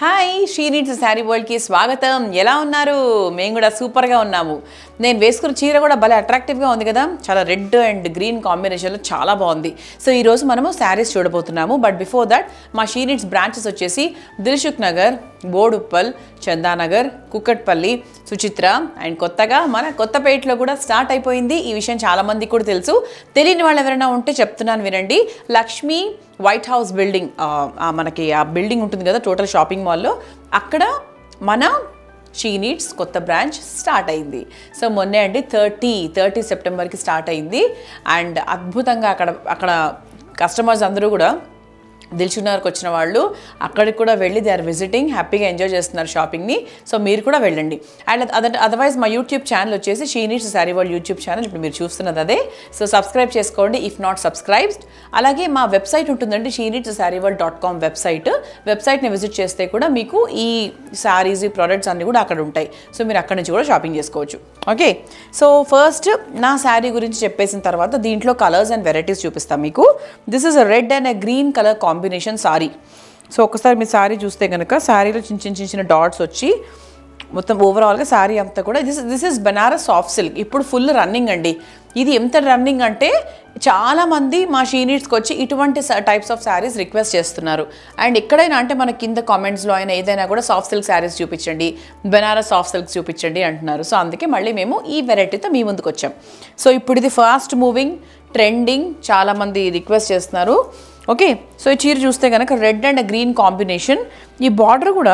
hi she needs saree వరల్డ్కి స్వాగతం ఎలా ఉన్నారు మేము కూడా సూపర్గా ఉన్నాము నేను వేసుకున్న చీర కూడా భలే అట్రాక్టివ్గా ఉంది కదా చాలా రెడ్ అండ్ గ్రీన్ కాంబినేషన్లో చాలా బాగుంది సో ఈరోజు మనము శారీస్ చూడబోతున్నాము బట్ బిఫోర్ దట్ మా షీ నీడ్స్ బ్రాంచెస్ వచ్చేసి దిల్సుఖ్ నగర్ బోడుప్పల్ చందానగర్ కుక్కట్పల్లి సుచిత్ర అండ్ కొత్తగా మన కొత్తపేటలో కూడా స్టార్ట్ అయిపోయింది ఈ విషయం చాలా మందికి కూడా తెలుసు తెలియని వాళ్ళు ఎవరైనా ఉంటే చెప్తున్నాను వినండి లక్ష్మి వైట్ హౌస్ బిల్డింగ్ ఆ, ఆ మనకి ఆ బిల్డింగ్ ఉంటుంది కదా టోటల్ షాపింగ్ మాల్లో అక్కడ మన షీ నీడ్స్ కొత్త బ్రాంచ్ స్టార్ట్ అయింది సో మొన్నే అండి థర్టీ థర్టీ సెప్టెంబర్కి స్టార్ట్ అయింది అండ్ అద్భుతంగా అక్కడ అక్కడ కస్టమర్స్ అందరూ కూడా దిల్చున్నార్కి వచ్చిన వాళ్ళు అక్కడికి కూడా వెళ్ళి దే ఆర్ విజిటింగ్ హ్యాపీగా ఎంజాయ్ చేస్తున్నారు షాపింగ్ని సో మీరు కూడా వెళ్ళండి అండ్ అదర్ అదర్వైజ్ మా యూట్యూబ్ ఛానల్ వచ్చేసి she needs saree world YouTube channel ఇప్పుడు మీరు చూస్తున్నది అదే సో సబ్స్క్రైబ్ చేసుకోండి ఇఫ్ నాట్ సబ్స్క్రైబ్డ్ అలాగే మా వెబ్సైట్ ఉంటుందండి she needs saree world dot com website వెబ్సైట్ని విజిట్ చేస్తే కూడా మీకు ఈ శారీస్ ఈ ప్రోడక్ట్స్ అన్నీ కూడా అక్కడ ఉంటాయి సో మీరు అక్కడ నుంచి కూడా షాపింగ్ చేసుకోవచ్చు ఓకే సో ఫస్ట్ నా శారీ గురించి చెప్పేసిన తర్వాత దీంట్లో కలర్స్ అండ్ వెరైటీస్ చూపిస్తాను మీకు this is a red and a green colour combination saree so ఒకసారి మీ శారీ చూస్తే కనుక శారీలో చిన్న చిన్న చిన్న చిన్న డాట్స్ వచ్చి మొత్తం ఓవరాల్గా శారీ అంతా కూడా this this is Banaras soft silk ఇప్పుడు ఫుల్ రన్నింగ్ అండి ఇది ఎంత రన్నింగ్ అంటే చాలామంది మా షీనీడ్స్కి వచ్చి ఇటువంటి టైప్స్ ఆఫ్ శారీస్ రిక్వెస్ట్ చేస్తున్నారు అండ్ ఎక్కడైనా అంటే మన కింద కామెంట్స్లో అయినా ఏదైనా కూడా సాఫ్ట్ సిల్క్ శారీస్ చూపించండి బెనారస్ సాఫ్ట్ సిల్క్ చూపించండి అంటున్నారు సో అందుకే మళ్ళీ మేము ఈ వెరైటీతో మీ ముందుకు వచ్చాం సో ఇప్పుడు ఇది ఫాస్ట్ మూవింగ్ ట్రెండింగ్ చాలామంది రిక్వెస్ట్ చేస్తున్నారు ఓకే సో ఈ చీర చూస్తే కనుక రెడ్ అండ్ గ్రీన్ కాంబినేషన్ ఈ బార్డర్ కూడా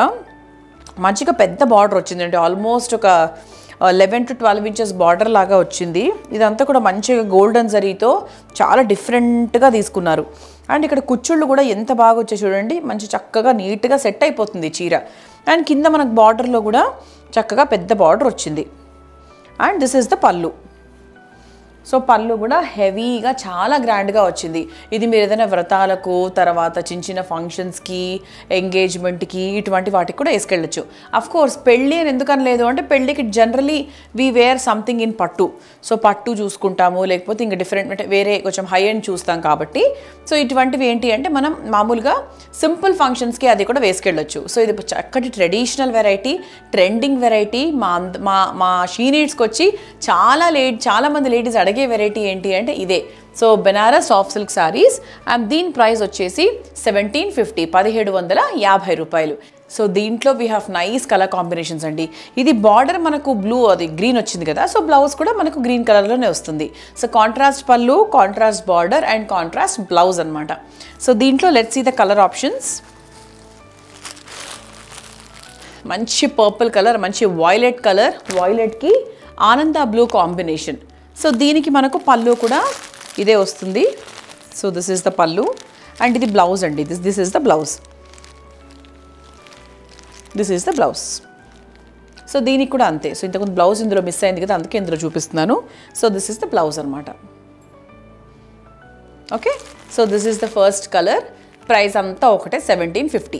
మంచిగా పెద్ద బార్డర్ వచ్చిందండి ఆల్మోస్ట్ ఒక eleven to twelve inches border లాగా వచ్చింది ఇదంతా కూడా మంచిగా గోల్డెన్ జరీతో చాలా డిఫరెంట్గా తీసుకున్నారు అండ్ ఇక్కడ కుచ్చుళ్ళు కూడా ఎంత బాగా వచ్చాయి చూడండి మంచి చక్కగా నీట్గా సెట్ అయిపోతుంది ఈ చీర అండ్ కింద మనకు బార్డర్లో కూడా చక్కగా పెద్ద బార్డర్ వచ్చింది and this is the pallu so pallu కూడా హెవీగా చాలా గ్రాండ్గా వచ్చింది ఇది మీరు ఏదైనా వ్రతాలకు తర్వాత చిన్న చిన్న ఫంక్షన్స్కి ఎంగేజ్మెంట్కి ఇటువంటి వాటికి కూడా వేసుకెళ్ళచ్చు అఫ్ కోర్స్ పెళ్ళి అని ఎందుకని లేదు అంటే పెళ్ళికి generally we wear something in pattu so పట్టు చూసుకుంటాము లేకపోతే ఇంకా డిఫరెంట్ అంటే వేరే కొంచెం హై ఎండ్ చూస్తాం కాబట్టి సో ఇటువంటివి ఏంటి అంటే మనం మామూలుగా సింపుల్ ఫంక్షన్స్కి అది కూడా వేసుకెళ్ళొచ్చు సో ఇది చక్కటి ట్రెడిషనల్ వెరైటీ ట్రెండింగ్ వెరైటీ మా అంద- మా మా షీనీడ్స్కి వచ్చి చాలా లేట్ చాలామంది లేడీస్ అడిగే వెరైటీ ఏంటి అంటే ఇదే so Banaras soft silk sarees and దీని ప్రైస్ వచ్చేసి సెవెంటీన్ ఫిఫ్టీ పదిహేడు వందల యాభై రూపాయలు సో దీంట్లో we have nice colour combinations అండి ఇది బార్డర్ మనకు బ్లూ అది గ్రీన్ వచ్చింది కదా సో బ్లౌజ్ కూడా మనకు గ్రీన్ కలర్లోనే వస్తుంది so contrast pallu contrast border and contrast blouse అనమాట సో దీంట్లో let's see the colour options మంచి పర్పుల్ కలర్ మంచి వాయిలెట్ కలర్ వాయిలెట్కి ఆనంద బ్లూ కాంబినేషన్ సో దీనికి మనకు పళ్ళు కూడా ఇదే వస్తుంది so this is the pallu and ఇది బ్లౌజ్ అండి this this is the blouse this is the blouse so దీనికి కూడా అంతే సో ఇంతకుముందు బ్లౌజ్ ఇందులో మిస్ అయింది కదా అందుకే ఇందులో చూపిస్తున్నాను so this is the blouse అనమాట okay so this is the first colour price అంతా ఒకటే seventeen fifty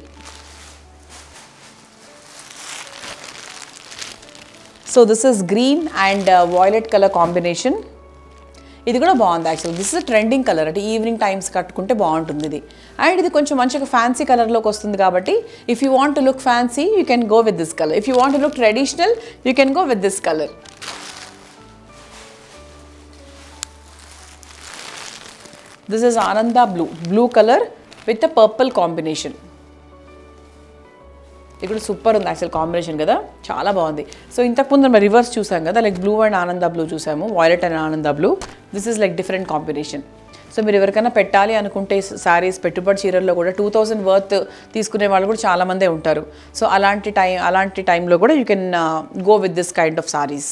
so this is green and violet colour combination ఇది కూడా బాగుంది actual this is trending colour అంటే ఈవినింగ్ టైమ్స్ కట్టుకుంటే బాగుంటుంది ఇది అండ్ ఇది కొంచెం మంచిగా ఫ్యాన్సీ కలర్లోకి వస్తుంది కాబట్టి if you want to look fancy you can go with this colour if you want to look traditional you can go with this colour this is Ananda blue blue colour with a purple combination ఇది కూడా super ఉంది actual combination కదా చాలా బాగుంది so ఇంతకుముందు మనం reverse చూసాం కదా like blue and Ananda blue చూసాము violet and Ananda blue this is like different combination so మీరు ఎవరికైనా పెట్టాలి అనుకుంటే శారీస్ పెట్టుబడి చీరల్లో కూడా టూ థౌజండ్ వర్త్ తీసుకునే వాళ్ళు కూడా చాలామందే ఉంటారు సో అలాంటి టైం అలాంటి టైంలో కూడా you can go with this kind of saris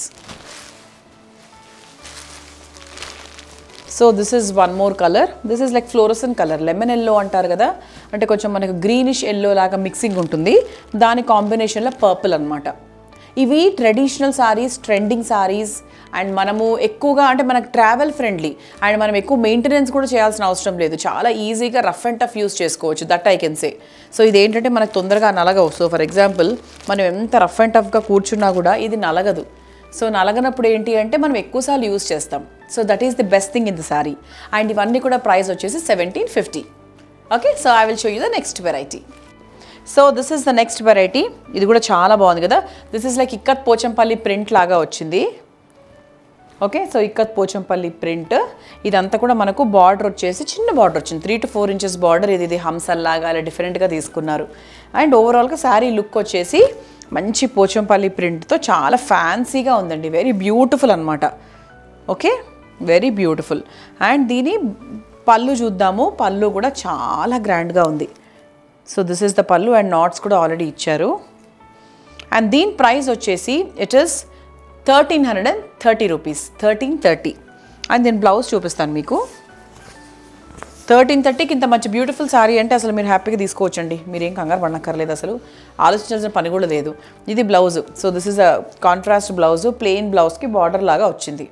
so this is one more colour this is like fluorescent colour lemon yellow అంటారు కదా అంటే కొంచెం మనకు గ్రీనిష్ ఎల్లో లాగా మిక్సింగ్ ఉంటుంది దాని కాంబినేషన్లో పర్పుల్ అనమాట ఇవి traditional saris trending saris and మనము ఎక్కువగా అంటే మనకు ట్రావెల్ ఫ్రెండ్లీ అండ్ మనం ఎక్కువ మెయింటెనెన్స్ కూడా చేయాల్సిన అవసరం లేదు చాలా ఈజీగా రఫ్ అండ్ టఫ్ యూస్ చేసుకోవచ్చు that I can say so ఇది ఏంటంటే మనకు తొందరగా నలగవు సో ఫర్ ఎగ్జాంపుల్ మనం ఎంత రఫ్ అండ్ టఫ్గా కూర్చున్నా కూడా ఇది నలగదు సో నలగనప్పుడు ఏంటి అంటే మనం ఎక్కువసార్లు యూస్ చేస్తాం so that is the best thing in the sari and ఇవన్నీ కూడా ప్రైస్ వచ్చేసి seventeen fifty okay so I will show you the next variety so this is the next variety ఇది కూడా చాలా బాగుంది కదా this is like ikat Pochampally print లాగా వచ్చింది okay so ikat Pochampally print ఇదంతా కూడా మనకు బార్డర్ వచ్చేసి చిన్న బార్డర్ వచ్చింది three to four inches border ఇది ఇది హంసల్లాగా అలా డిఫరెంట్గా తీసుకున్నారు అండ్ ఓవరాల్గా శారీ లుక్ వచ్చేసి మంచి పోచంపల్లి ప్రింట్తో చాలా ఫ్యాన్సీగా ఉందండి వెరీ బ్యూటిఫుల్ అనమాట ఓకే వెరీ బ్యూటిఫుల్ అండ్ దీని పళ్ళు చూద్దాము పళ్ళు కూడా చాలా గ్రాండ్గా ఉంది so this is the pallu and knots కూడా ఆల్రెడీ ఇచ్చారు అండ్ దీని ప్రైస్ వచ్చేసి it is thirteen hundred and thirty rupees thirteen thirty and దీని బ్లౌజ్ చూపిస్తాను మీకు థర్టీన్ థర్టీకి ఇంత మంచి బ్యూటిఫుల్ శారీ అంటే అసలు మీరు హ్యాపీగా తీసుకోవచ్చండి మీరేం కంగారు పడనక్కర్లేదు అసలు ఆలోచించాల్సిన పని కూడా లేదు ఇది blouse so this is a contrast blouse plain బ్లౌజ్కి బార్డర్ లాగా వచ్చింది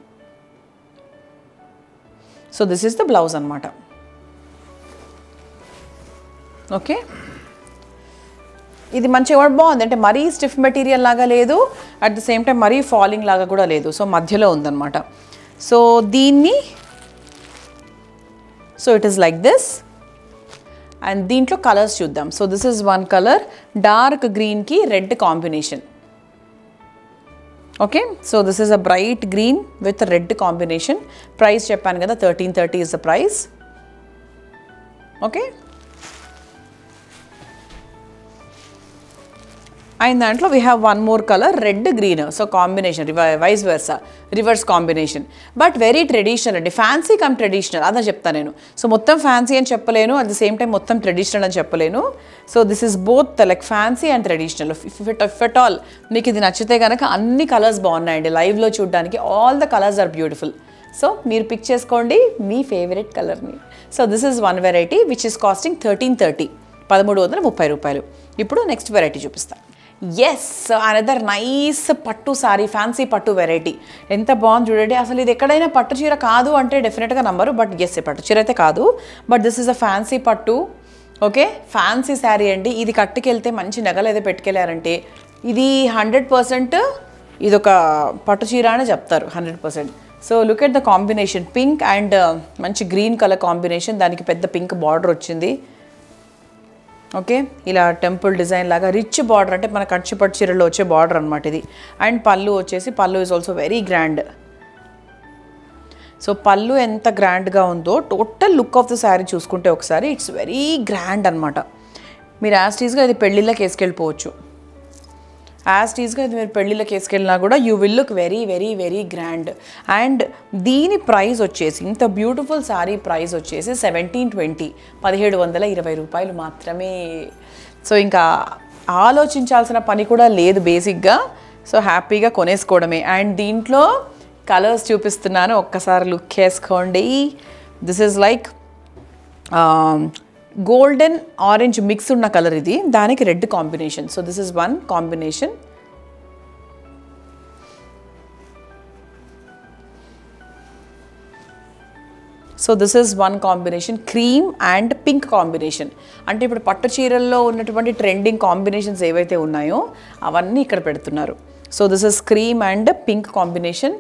so this is the blouse అనమాట ఓకే ఇది మంచిగా కూడా బాగుంది అంటే మరీ స్టిఫ్ మెటీరియల్ లాగా లేదు అట్ ద సేమ్ టైం మరీ ఫాలింగ్ లాగా కూడా లేదు సో మధ్యలో ఉందన్నమాట సో దీన్ని so it is like this and దీంట్లో కలర్స్ చూద్దాం so this is one colour dark గ్రీన్కి red combination okay so this is a bright green with red combination price చెప్పాను కదా thirteen thirty is the price okay and దాంట్లో we have one more colour red green so combination vice versa reverse combination but very traditional అండి fancy cum traditional అదే చెప్తాను నేను so మొత్తం fancy అని చెప్పలేను అట్ ద సేమ్ టైం మొత్తం traditional అని చెప్పలేను so this is both like fancy and traditional if it if at all మీకు ఇది నచ్చితే కనుక అన్ని కలర్స్ బాగున్నాయండి లైవ్లో చూడడానికి all the colours are beautiful so మీరు పిక్ చేసుకోండి మీ ఫేవరెట్ కలర్ని so this is one variety which is costing thirteen thirty పదమూడు వందల ముప్పై రూపాయలు ఇప్పుడు నెక్స్ట్ వెరైటీ చూపిస్తాను yes another nice pattu sari fancy pattu variety ఎంత బాగుంది చూడండి అసలు ఇది ఎక్కడైనా పట్టు చీర కాదు అంటే డెఫినెట్గా నంబరు బట్ ఎస్ పట్టు చీర అయితే కాదు but this is a fancy pattu okay fancy sari అండి ఇది కట్టుకెళ్తే మంచి నగలు అయితే పెట్టుకెళ్ళారంటే ఇది హండ్రెడ్ పర్సెంట్ ఇది ఒక పట్టు చీర అనే చెప్తారు hundred percent so look at the combination pink and మంచి గ్రీన్ కలర్ కాంబినేషన్ దానికి పెద్ద పింక్ బార్డర్ వచ్చింది ఓకే ఇలా టెంపుల్ డిజైన్ లాగా రిచ్ బార్డర్ అంటే మన కంచిపట్టు చీరలో వచ్చే బార్డర్ అనమాట ఇది అండ్ పళ్ళు వచ్చేసి pallu is also very grand so pallu ఎంత గ్రాండ్గా ఉందో total look of the sari చూసుకుంటే ఒకసారి ఇట్స్ వెరీ గ్రాండ్ అనమాట మీరు యాజ్ టీజ్గా ఇది పెళ్ళిళ్ళకి వేసుకెళ్ళిపోవచ్చు యాజ్ టీజ్గా ఇది మీరు పెళ్ళిళ్ళకి వేసుకెళ్ళినా కూడా you will look very very very grand and దీని ప్రైస్ వచ్చేసి ఇంత బ్యూటిఫుల్ శారీ ప్రైస్ వచ్చేసి సెవెంటీన్ ట్వంటీ పదిహేడు వందల ఇరవై రూపాయలు మాత్రమే సో ఇంకా ఆలోచించాల్సిన పని కూడా లేదు బేసిక్గా సో హ్యాపీగా కొనేసుకోవడమే అండ్ దీంట్లో కలర్స్ చూపిస్తున్నాను ఒక్కసారి లుక్ వేసుకోండి this is like golden orange mix ఉన్న కలర్ ఇది దానికి red combination so this is one combination so this is one combination cream and pink combination అంటే ఇప్పుడు పట్టు చీరల్లో ఉన్నటువంటి ట్రెండింగ్ కాంబినేషన్స్ ఏవైతే ఉన్నాయో అవన్నీ ఇక్కడ పెడుతున్నారు so this is cream and pink combination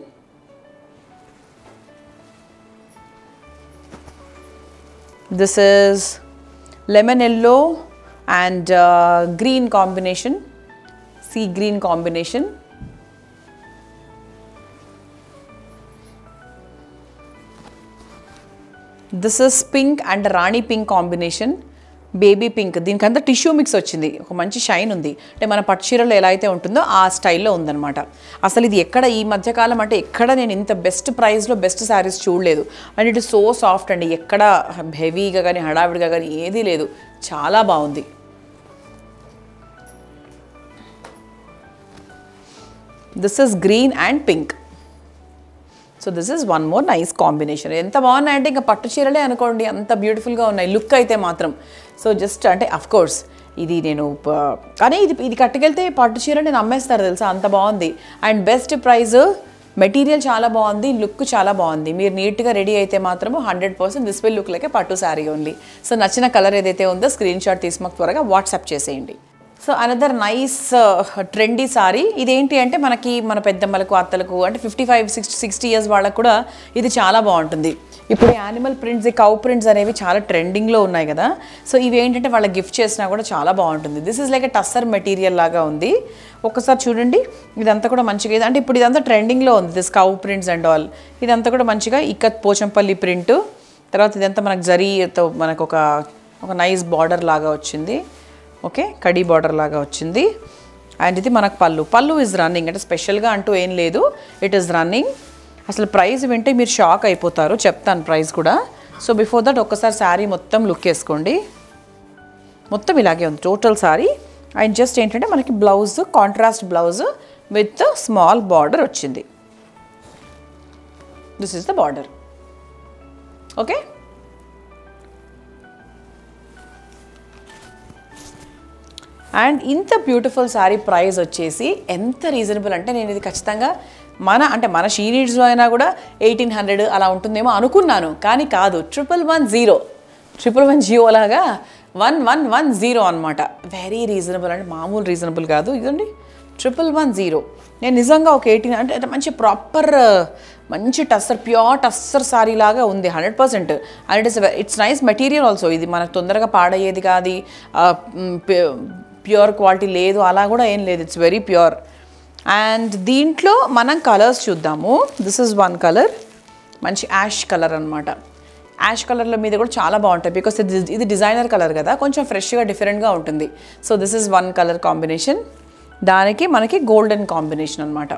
this is lemon yellow and green combination sea green combination this is pink and rani pink combination baby pink దీనికంతా టిష్యూ మిక్స్ వచ్చింది ఒక మంచి షైన్ ఉంది అంటే మన పట్టు చీరలో ఎలా అయితే ఉంటుందో ఆ స్టైల్లో ఉందన్నమాట అసలు ఇది ఎక్కడ ఈ మధ్యకాలం అంటే ఎక్కడ నేను ఇంత బెస్ట్ ప్రైస్లో బెస్ట్ శారీస్ చూడలేదు అండ్ ఇట్ సో సాఫ్ట్ అండి ఎక్కడ హెవీగా కానీ హడావిడిగా కానీ ఏదీ లేదు చాలా బాగుంది this is green and pink so this is one more nice combination ఎంత బాగున్నాయంటే ఇంకా పట్టు చీరలే అనుకోండి అంత బ్యూటిఫుల్గా ఉన్నాయి లుక్ అయితే మాత్రం సో జస్ట్ అంటే అఫ్ కోర్స్ ఇది నేను ప- కానీ ఇది ఇది కట్టుకెళ్తే పట్టు చీర నేను అమ్మేస్తారు తెలుసా అంత బాగుంది అండ్ బెస్ట్ ప్రైస్ మెటీరియల్ చాలా బాగుంది లుక్ చాలా బాగుంది మీరు నీట్గా రెడీ అయితే మాత్రము hundred percent this will look like pattu sari only so నచ్చిన కలర్ ఏదైతే ఉందో స్క్రీన్ షాట్ తీసి మాకు త్వరగా వాట్సాప్ చేసేయండి so another nice trendy sari ఇదేంటి అంటే మనకి మన పెద్దమ్మలకు అత్తలకు అంటే fifty five sixty sixty years వాళ్ళకు కూడా ఇది చాలా బాగుంటుంది ఇప్పుడు యానిమల్ ప్రింట్స్ ఈ కౌ ప్రింట్స్ అనేవి చాలా ట్రెండింగ్లో ఉన్నాయి కదా సో ఇవి ఏంటంటే వాళ్ళకి గిఫ్ట్ చేసినా కూడా చాలా బాగుంటుంది this is like a tussar material లాగా ఉంది ఒక్కసారి చూడండి ఇదంతా కూడా మంచిగా ఇది అంటే ఇప్పుడు ఇదంతా ట్రెండింగ్లో ఉంది this cow prints and all ఇదంతా కూడా మంచిగా ఇక్కత్ పోచంపల్లి ప్రింట్ తర్వాత ఇదంతా మనకు జరీతో మనకు ఒక ఒక నైస్ బార్డర్ లాగా వచ్చింది ఓకే కడీ బార్డర్ లాగా వచ్చింది అండ్ ఇది మనకు పళ్ళు పళ్ళు ఇస్ రన్నింగ్ అంటే స్పెషల్గా అంటూ ఏం లేదు ఇట్ ఈస్ రన్నింగ్ అసలు ప్రైస్ వింటే మీరు షాక్ అయిపోతారు చెప్తాను ప్రైస్ కూడా సో బిఫోర్ దట్ ఒక్కసారి శారీ మొత్తం లుక్ వేసుకోండి మొత్తం ఇలాగే ఉంది టోటల్ సారీ అండ్ జస్ట్ ఏంటంటే మనకి blouse contrast blouse with small border వచ్చింది this is the border okay and ఇంత బ్యూటిఫుల్ శారీ ప్రైస్ వచ్చేసి ఎంత రీజనబుల్ అంటే నేను ఇది ఖచ్చితంగా మన అంటే మన షీ నీడ్స్లో అయినా కూడా ఎయిటీన్ హండ్రెడ్ అలా ఉంటుందేమో అనుకున్నాను కానీ కాదు triple one zero triple one zero లాగా వన్ వన్ వన్ జీరో అనమాట వెరీ రీజనబుల్ అంటే మామూలు రీజనబుల్ కాదు ఇదండి ట్రిపుల్ వన్ జీరో నేను నిజంగా ఒక ఎయిటీన్ అంటే అంటే మంచి ప్రాపర్ మంచి టస్సర్ ప్యూర్ టస్సర్ సారీ లాగా ఉంది hundred percent and it is it's nice material also ఇది మనకు తొందరగా పాడయ్యేది కాదు ప్యూర్ క్వాలిటీ లేదు అలా కూడా ఏం లేదు ఇట్స్ వెరీ ప్యూర్ అండ్ దీంట్లో మనం కలర్స్ చూద్దాము దిస్ ఇస్ వన్ కలర్ మంచి యాష్ కలర్ అనమాట యాష్ కలర్లో మీద కూడా చాలా బాగుంటాయి బికాస్ ఇది ఇది డిజైనర్ కలర్ కదా కొంచెం ఫ్రెష్గా డిఫరెంట్గా ఉంటుంది so this is one colour combination దానికి మనకి గోల్డెన్ కాంబినేషన్ అనమాట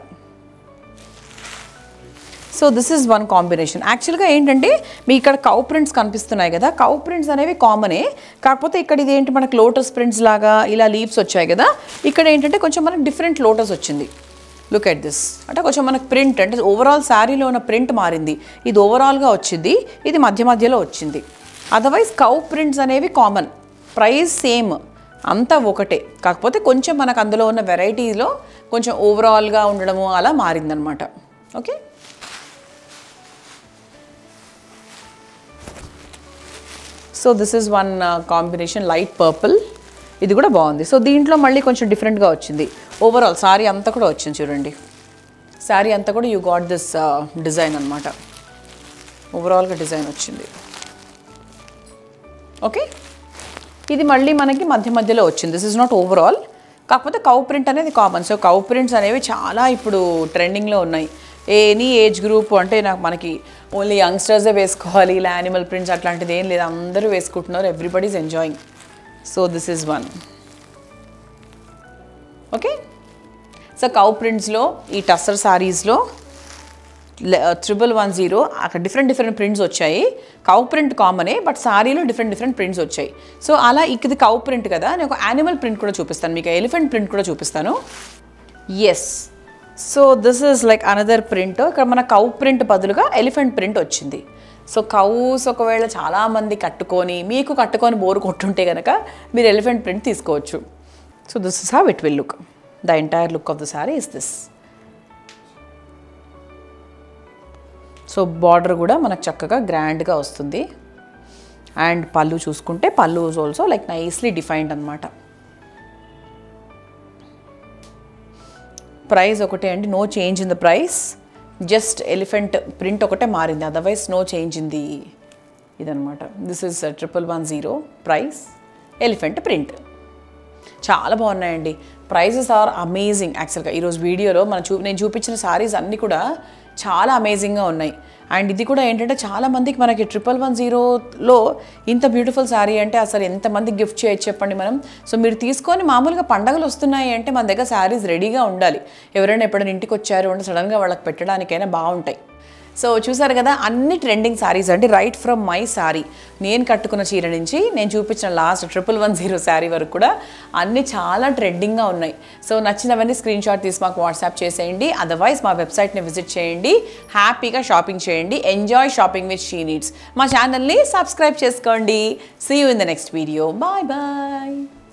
so this is one combination యాక్చువల్గా ఏంటంటే మీ ఇక్కడ కౌ ప్రింట్స్ కనిపిస్తున్నాయి కదా కౌ ప్రింట్స్ అనేవి కామనే కాకపోతే ఇక్కడ ఇది ఏంటి మనకు లోటస్ ప్రింట్స్ లాగా ఇలా లీవ్స్ వచ్చాయి కదా ఇక్కడ ఏంటంటే కొంచెం మనకు డిఫరెంట్ లోటస్ వచ్చింది లుక్ ఎట్ దిస్ అంటే కొంచెం మనకు ప్రింట్ అంటే ఓవరాల్ శారీలో ఉన్న ప్రింట్ మారింది ఇది ఓవరాల్గా వచ్చింది ఇది మధ్య మధ్యలో వచ్చింది అదర్వైజ్ కౌ ప్రింట్స్ అనేవి కామన్ ప్రైస్ సేమ్ అంతా ఒకటే కాకపోతే కొంచెం మనకు అందులో ఉన్న వెరైటీలో కొంచెం ఓవరాల్గా ఉండడము అలా మారిందనమాట okay so this is one combination light purple ఇది కూడా బాగుంది సో దీంట్లో మళ్ళీ కొంచెం డిఫరెంట్గా వచ్చింది ఓవరాల్ సారీ అంతా కూడా వచ్చింది చూడండి శారీ అంతా కూడా యూ గాట్ దిస్ డిజైన్ అనమాట ఓవరాల్గా డిజైన్ వచ్చింది ఓకే ఇది మళ్ళీ మనకి మధ్య మధ్యలో వచ్చింది దిస్ ఇస్ నాట్ ఓవరాల్ కాకపోతే కౌ ప్రింట్ అనేది కామన్ సో కౌ ప్రింట్స్ అనేవి చాలా ఇప్పుడు ట్రెండింగ్లో ఉన్నాయి ఎనీ ఏజ్ గ్రూప్ అంటే నాకు మనకి ఓన్లీ యంగ్స్టర్సే వేసుకోవాలి ఇలా యానిమల్ ప్రింట్స్ అట్లాంటిది ఏం లేదు అందరూ వేసుకుంటున్నారు everybody's enjoying so this is one okay so cow ప్రింట్స్లో ఈ టస్సర్ సారీస్లో త్రిబుల్ వన్ జీరో అక్కడ డిఫరెంట్ డిఫరెంట్ ప్రింట్స్ వచ్చాయి కౌ ప్రింట్ కామనే బట్ సారీలో డిఫరెంట్ డిఫరెంట్ ప్రింట్స్ వచ్చాయి సో అలా ఇది కౌ ప్రింట్ కదా నేను ఒక యానిమల్ ప్రింట్ కూడా చూపిస్తాను మీకు ఎలిఫెంట్ ప్రింట్ కూడా చూపిస్తాను yes so this is like another print ఇక్కడ మన కౌ ప్రింట్ బదులుగా ఎలిఫెంట్ ప్రింట్ వచ్చింది సో కౌస్ ఒకవేళ చాలామంది కట్టుకొని మీకు కట్టుకొని బోరు కొట్టుంటే కనుక మీరు ఎలిఫెంట్ ప్రింట్ తీసుకోవచ్చు so this is how it will look the entire look of the sari is this so border కూడా మనకు చక్కగా గ్రాండ్గా వస్తుంది అండ్ పళ్ళు చూసుకుంటే pallu also like nicely defined అనమాట ప్రైస్ ఒకటే అండి no change in the price just elephant print ఒకటే మారింది otherwise no change in the ఇదనమాట this is triple one zero price elephant print చాలా బాగున్నాయండి ప్రైజెస్ ఆర్ అమేజింగ్ యాక్చువల్గా ఈరోజు వీడియోలో మనం చూ నేను చూపించిన సారీస్ అన్నీ కూడా చాలా అమేజింగ్గా ఉన్నాయి అండ్ ఇది కూడా ఏంటంటే చాలా మందికి మనకి ట్రిపుల్ వన్ జీరోలో ఇంత బ్యూటిఫుల్ శారీ అంటే అసలు ఎంతమంది గిఫ్ట్ చేయొచ్చు చెప్పండి మనం సో మీరు తీసుకొని మామూలుగా పండగలు వస్తున్నాయి అంటే మన దగ్గర శారీస్ రెడీగా ఉండాలి ఎవరైనా ఎప్పుడైనా ఇంటికి వచ్చారు అంటే సడన్గా వాళ్ళకి పెట్టడానికైనా బాగుంటాయి సో చూసారు కదా అన్ని ట్రెండింగ్ శారీస్ అంటే రైట్ ఫ్రమ్ మై శారీ నేను కట్టుకున్న చీర నుంచి నేను చూపించిన last triple one zero sari వరకు కూడా అన్ని చాలా ట్రెండింగ్గా ఉన్నాయి సో నచ్చినవన్నీ స్క్రీన్ షాట్ తీసి మాకు వాట్సాప్ చేసేయండి అదర్వైజ్ మా వెబ్సైట్ని విజిట్ చేయండి హ్యాపీగా షాపింగ్ చేయండి enjoy shopping with She Needs మా ఛానల్ని సబ్స్క్రైబ్ చేసుకోండి see you in the next video bye bye